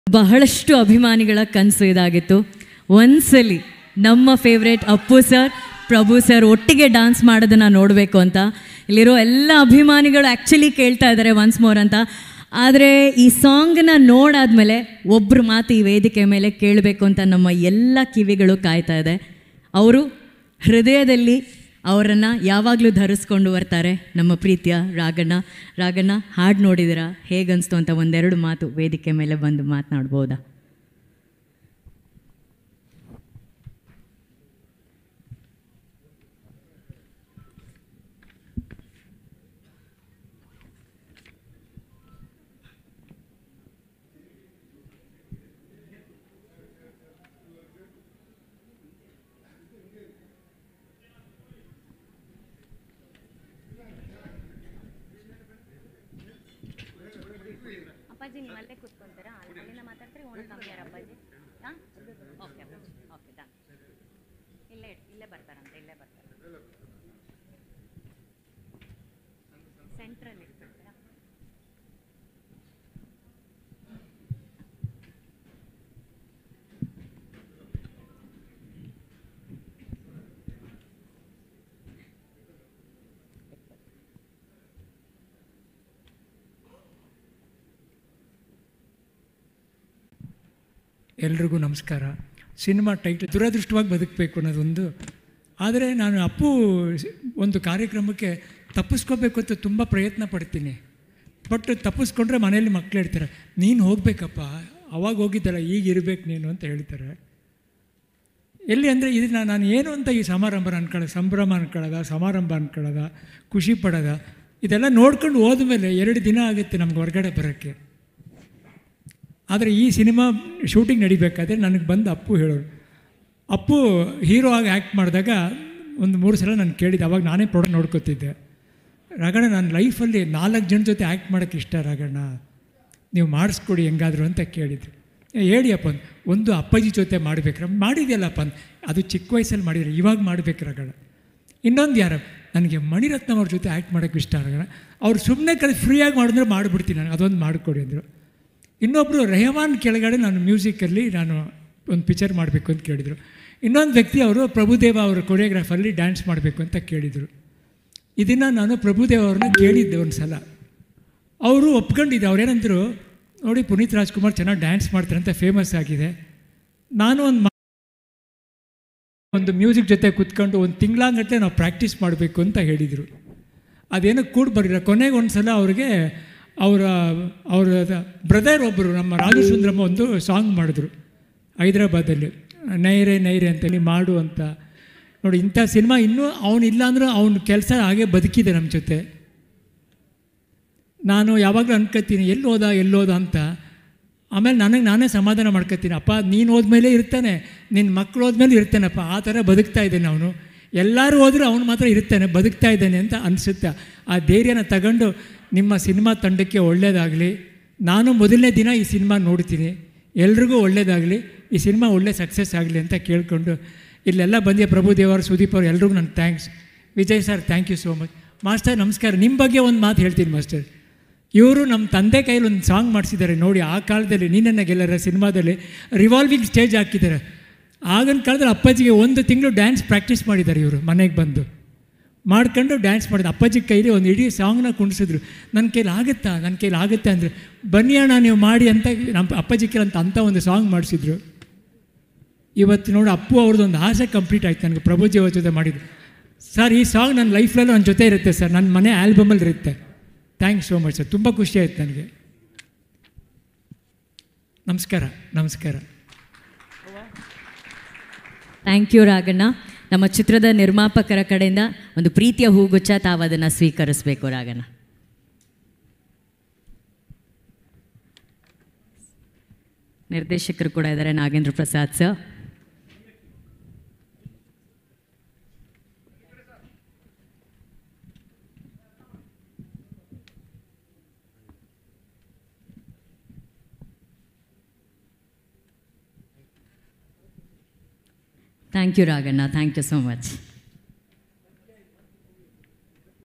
ಬಹಳಷ್ಟು ಅಭಿಮಾನಿಗಳ ಕನಸು ಇದಾಗಿತ್ತು ಒಂದ್ಸಲಿ ನಮ್ಮ favourite Appu sir Prabhu sir ಒಟ್ಟಿಗೆ ಡಾನ್ಸ್ ಮಾಡೋದನ್ನು ನೋಡಬೇಕು ಅಂತ ಇಲ್ಲಿರೋ ಎಲ್ಲ ಅಭಿಮಾನಿಗಳು ಆ್ಯಕ್ಚುಲಿ ಕೇಳ್ತಾ ಇದ್ದಾರೆ ಒನ್ಸ್ ಮೋರ್ ಅಂತ ಆದರೆ ಈ ಸಾಂಗನ್ನ ನೋಡಾದ್ಮೇಲೆ ಒಬ್ಬರು ಮಾತು ಈ ವೇದಿಕೆ ಮೇಲೆ ಕೇಳಬೇಕು ಅಂತ ನಮ್ಮ ಎಲ್ಲ ಕಿವಿಗಳು ಕಾಯ್ತಾ ಇದೆ ಅವರು ಹೃದಯದಲ್ಲಿ ಅವರನ್ನು ಯಾವಾಗಲೂ ಧರಿಸ್ಕೊಂಡು ಬರ್ತಾರೆ ನಮ್ಮ ಪ್ರೀತಿಯ ರಾಗಣ್ಣ ರಾಗಣ್ಣ ಹಾಡು ನೋಡಿದಿರಾ ಹೇಗನ್ನಿಸ್ತು ಅಂತ ಒಂದೆರಡು ಮಾತು ವೇದಿಕೆ ಮೇಲೆ ಬಂದು ಮಾತನಾಡ್ಬೋದಾ ಅಪ್ಪಾಜಿ ನೀವು ಅಲ್ಲೇ ಕೂತ್ಕೊಂತೀರಾ ಅಲ್ಲಿ- ಅಲ್ಲಿಂದ ಮಾತಾಡ್ತೀರಿ ಓಣ ಕಮ್ಮಿಯಾರ ಅಪ್ಪಾಜಿ ಹಾಂ ಓಕೆ ಅಪ್ಪಾಜಿ ಓಕೆ ಡನ್ ಇಲ್ಲೇ ಇಲ್ಲೇ ಬರ್ತಾರಂತೆ ಇಲ್ಲೇ ಬರ್ತಾರೆ ಸೆಂಟ್ರಲ್ಲಿ ಇಟ್ಬಿಡ್ತೀರಾ ಎಲ್ರಿಗೂ ನಮಸ್ಕಾರ ಸಿನಿಮಾ ಟೈಟಲ್ ದುರದೃಷ್ಟವಾಗಿ ಬದುಕಬೇಕು ಅನ್ನೋದೊಂದು ಆದರೆ ನಾನು ಅಪ್ಪು ಒಂದು ಕಾರ್ಯಕ್ರಮಕ್ಕೆ ತಪ್ಪಿಸ್ಕೋಬೇಕು ಅಂತ ತುಂಬ ಪ್ರಯತ್ನ ಪಡ್ತೀನಿ ಬಟ್ ತಪ್ಪಿಸ್ಕೊಂಡ್ರೆ ಮನೇಲಿ ಮಕ್ಳು ಹೇಳ್ತಾರೆ ನೀನು ಹೋಗಬೇಕಪ್ಪ ಅವಾಗ ಹೋಗಿದ್ದಲ್ಲ ಈಗ ಇರಬೇಕು ನೀನು ಅಂತ ಹೇಳ್ತಾರೆ ಎಲ್ಲಿ ಅಂದರೆ ಇದನ್ನ ನಾನು ಏನು ಅಂತ ಈ ಸಮಾರಂಭ ಅನ್ಕೊಳ್ಳೋದು ಸಂಭ್ರಮ ಅನ್ಕೊಳ್ಳೋದ ಸಮಾರಂಭ ಅನ್ಕೊಳ್ಳೋದ ಖುಷಿ ಪಡೋದ ಇದೆಲ್ಲ ನೋಡ್ಕೊಂಡು ಹೋದ್ಮೇಲೆ ಎರಡು ದಿನ ಆಗುತ್ತೆ ನಮ್ಗೆ ಹೊರಗಡೆ ಬರೋಕ್ಕೆ ಆದರೆ ಈ ಸಿನಿಮಾ ಶೂಟಿಂಗ್ ನಡಿಬೇಕಾದ್ರೆ ನನಗೆ ಬಂದು ಅಪ್ಪು ಹೇಳೋರು ಅಪ್ಪು ಹೀರೋ ಆಗಿ ಆ್ಯಕ್ಟ್ ಮಾಡಿದಾಗ ಒಂದು ಮೂರು ಸಲ ನಾನು ಕೇಳಿದ್ದೆ ಅವಾಗ ನಾನೇ ಪ್ರಾಡಕ್ಟ್ ನೋಡ್ಕೋತಿದ್ದೆ ರಾಗಣ್ಣ ನನ್ನ ಲೈಫಲ್ಲಿ ನಾಲ್ಕು ಜನ ಜೊತೆ ಆ್ಯಕ್ಟ್ ಮಾಡೋಕ್ಕೆ ಇಷ್ಟ ರಾಗಣ್ಣ ನೀವು ಮಾಡಿಸ್ಕೊಡಿ ಹೆಂಗಾದ್ರು ಅಂತ ಕೇಳಿದ್ರು ಏ, ಹೇಳಿ ಅಪ್ಪ ಅಂದ್. ಒಂದು ಅಪ್ಪಾಜಿ ಜೊತೆ ಮಾಡಬೇಕ್ರ ಮಾಡಿದೆಯಲ್ಲಪ್ಪ ಅಂದ್. ಅದು ಚಿಕ್ಕ ವಯಸ್ಸಲ್ಲಿ ಮಾಡಿದ್ರೆ ಇವಾಗ ಮಾಡಬೇಕು ರಾಗಣ್ಣ ಇನ್ನೊಂದು ಯಾರು ನನಗೆ ಮಣಿರತ್ನಂ ಅವ್ರ ಜೊತೆ ಆ್ಯಕ್ಟ್ ಮಾಡೋಕ್ಕೆ ಇಷ್ಟ ರಾಗಣ್ಣ ಅವ್ರು ಸುಮ್ಮನೆ ಕಡೆ ಫ್ರೀಯಾಗಿ ಮಾಡಿದ್ರೆ ಮಾಡಿಬಿಡ್ತೀನಿ ನಾನು ಅದೊಂದು ಮಾಡಿಕೊಡಿ ಅಂದರು ಇನ್ನೊಬ್ಬರು ರೆಹಮಾನ್ ಕೆಳಗಡೆ ನಾನು ಮ್ಯೂಸಿಕಲ್ಲಿ ನಾನು ಒಂದು ಪಿಕ್ಚರ್ ಮಾಡಬೇಕು ಅಂತ ಕೇಳಿದರು ಇನ್ನೊಂದು ವ್ಯಕ್ತಿ ಅವರು ಪ್ರಭುದೇವ ಅವರ ಕೊರಿಯೋಗ್ರಾಫಲ್ಲಿ ಡ್ಯಾನ್ಸ್ ಮಾಡಬೇಕು ಅಂತ ಕೇಳಿದರು ಇದನ್ನು ನಾನು ಪ್ರಭುದೇವ ಅವ್ರನ್ನ ಕೇಳಿದ್ದೆ ಒಂದು ಸಲ ಅವರು ಒಪ್ಕೊಂಡಿದ್ದೆ ಅವ್ರೇನಂದರು ನೋಡಿ ಪುನೀತ್ ರಾಜ್ಕುಮಾರ್ ಚೆನ್ನಾಗಿ ಡ್ಯಾನ್ಸ್ ಮಾಡ್ತಾರೆ ಅಂತ ಫೇಮಸ್ ಆಗಿದೆ ನಾನು ಒಂದು ಒಂದು ಮ್ಯೂಸಿಕ್ ಜೊತೆ ಕುತ್ಕೊಂಡು ಒಂದು ತಿಂಗಳಾಗಟ್ಟಲೆ ನಾವು ಪ್ರಾಕ್ಟೀಸ್ ಮಾಡಬೇಕು ಅಂತ ಹೇಳಿದರು ಅದೇನೋ ಕೂಡ ಬರಲಿಲ್ಲ ಕೊನೆಗೆ ಒಂದು ಸಲ ಅವ್ರಿಗೆ ಅವರ ಅವರ ಬ್ರದರ್ ಒಬ್ಬರು ನಮ್ಮ ರಾಜಸುಂದ್ರಮ್ಮ ಒಂದು ಸಾಂಗ್ ಮಾಡಿದ್ರು ಹೈದ್ರಾಬಾದಲ್ಲಿ ನೈರೆ ನೈರೆ ಅಂತೇಳಿ ಮಾಡು ಅಂತ ನೋಡಿ ಇಂಥ ಸಿನಿಮಾ ಇನ್ನೂ ಅವನಿಲ್ಲ ಅಂದರೂ ಅವನ ಕೆಲಸ ಹಾಗೆ ಬದುಕಿದೆ ನಮ್ಮ ಜೊತೆ ನಾನು ಯಾವಾಗಲೂ ಅನ್ಕೋತೀನಿ ಎಲ್ಲಿ ಹೋದ ಎಲ್ಲಿ ಹೋದ ಅಂತ ಆಮೇಲೆ ನನಗೆ ನಾನೇ ಸಮಾಧಾನ ಮಾಡ್ಕೊತೀನಿ ಅಪ್ಪ ನೀನು ಹೋದ್ಮೇಲೆ ಇರ್ತಾನೆ ನಿನ್ನ ಮಕ್ಕಳು ಹೋದ್ಮೇಲೆ ಇರ್ತಾನಪ್ಪ ಆ ಥರ ಬದುಕ್ತಾ ಇದ್ದಾನೆ ಅವನು ಎಲ್ಲರೂ ಹೋದರೂ ಅವನು ಮಾತ್ರ ಇರ್ತಾನೆ ಬದುಕ್ತಾ ಇದ್ದಾನೆ ಅಂತ ಅನಿಸುತ್ತೆ ಆ ಧೈರ್ಯನ ತಗೊಂಡು ನಿಮ್ಮ ಸಿನಿಮಾ ತಂಡಕ್ಕೆ ಒಳ್ಳೆಯದಾಗಲಿ ನಾನು ಮೊದಲನೇ ದಿನ ಈ ಸಿನಿಮಾ ನೋಡ್ತೀನಿ ಎಲ್ರಿಗೂ ಒಳ್ಳೆಯದಾಗಲಿ ಈ ಸಿನಿಮಾ ಒಳ್ಳೆ ಸಕ್ಸಸ್ ಆಗಲಿ ಅಂತ ಕೇಳಿಕೊಂಡು ಇಲ್ಲೆಲ್ಲ ಬಂದಿಯ ಪ್ರಭುದೇವರು ಸುದೀಪ್ ಅವರು ಎಲ್ರಿಗೂ ನನ್ನ thanks Vijay sir thank you so much master ನಮಸ್ಕಾರ ನಿಮ್ಮ ಬಗ್ಗೆ ಒಂದು ಮಾತು ಹೇಳ್ತೀನಿ ಮಾಸ್ಟರ್ ಇವರು ನಮ್ಮ ತಂದೆ ಕೈಯಲ್ಲಿ ಒಂದು ಸಾಂಗ್ ಮಾಡಿಸಿದ್ದಾರೆ ನೋಡಿ ಆ ಕಾಲದಲ್ಲಿ ನೀನನ್ನ ಗೆಲ್ಲರ ಸಿನಿಮಾದಲ್ಲಿ ರಿವಾಲ್ವಿಂಗ್ ಸ್ಟೇಜ್ ಹಾಕಿದ್ದಾರೆ ಆಗಿನ ಕಾಲದಲ್ಲಿ ಅಪ್ಪಾಜಿಗೆ ಒಂದು ತಿಂಗಳು ಡ್ಯಾನ್ಸ್ ಪ್ರಾಕ್ಟೀಸ್ ಮಾಡಿದ್ದಾರೆ ಇವರು ಮನೆಗೆ ಬಂದು ಮಾಡ್ಕೊಂಡು ಡ್ಯಾನ್ಸ್ ಮಾಡಿದ ಅಪ್ಪಾಜಿ ಕೈಲಿ ಒಂದು ಇಡೀ ಸಾಂಗ್ನ ಕುಣಿಸಿದ್ರು ನನ್ನ ಕೈಲಿ ಆಗುತ್ತಾ ನನ್ನ ಕೈಲಿ ಆಗುತ್ತೆ ಅಂದರೆ ಬನ್ನಿ ಅಣ್ಣ ನೀವು ಮಾಡಿ ಅಂತ ನಮ್ಮ ಅಪ್ಪಾಜಿ ಕೈಲಿ ಅಂತ ಅಂಥ ಒಂದು ಸಾಂಗ್ ಮಾಡಿಸಿದ್ರು ಇವತ್ತು ನೋಡಿ ಅಪ್ಪು ಅವ್ರದ್ದು ಒಂದು ಆಸೆ ಕಂಪ್ಲೀಟ್ ಆಯ್ತು ನನಗೆ ಪ್ರಭುಜಿ ಅವ್ರ ಜೊತೆ ಮಾಡಿದ್ದು ಸರ್ ಈ ಸಾಂಗ್ ನನ್ನ ಲೈಫ್ಲಲ್ಲೂ ನನ್ನ ಜೊತೆ ಇರುತ್ತೆ ಸರ್ ನನ್ನ ಮನೆ ಆಲ್ಬಮಲ್ಲಿ ಇರುತ್ತೆ ಥ್ಯಾಂಕ್ಸ್ ಸೋ ಮಚ್ ಸರ್ ತುಂಬ ಖುಷಿ ಆಯ್ತು ನನಗೆ ನಮಸ್ಕಾರ ನಮಸ್ಕಾರ ಥ್ಯಾಂಕ್ ಯು ರಾಗಣ್ಣ ನಮ್ಮ ಚಿತ್ರದ ನಿರ್ಮಾಪಕರ ಕಡೆಯಿಂದ ಒಂದು ಪ್ರೀತಿಯ ಹೂಗುಚ್ಛ ತಾವು ಅದನ್ನು ಸ್ವೀಕರಿಸಬೇಕು ರಾಗಣ್ಣ ನಿರ್ದೇಶಕರು ಕೂಡ ಇದ್ದಾರೆ Nagendra Prasad sir thank you Raganna thank you so much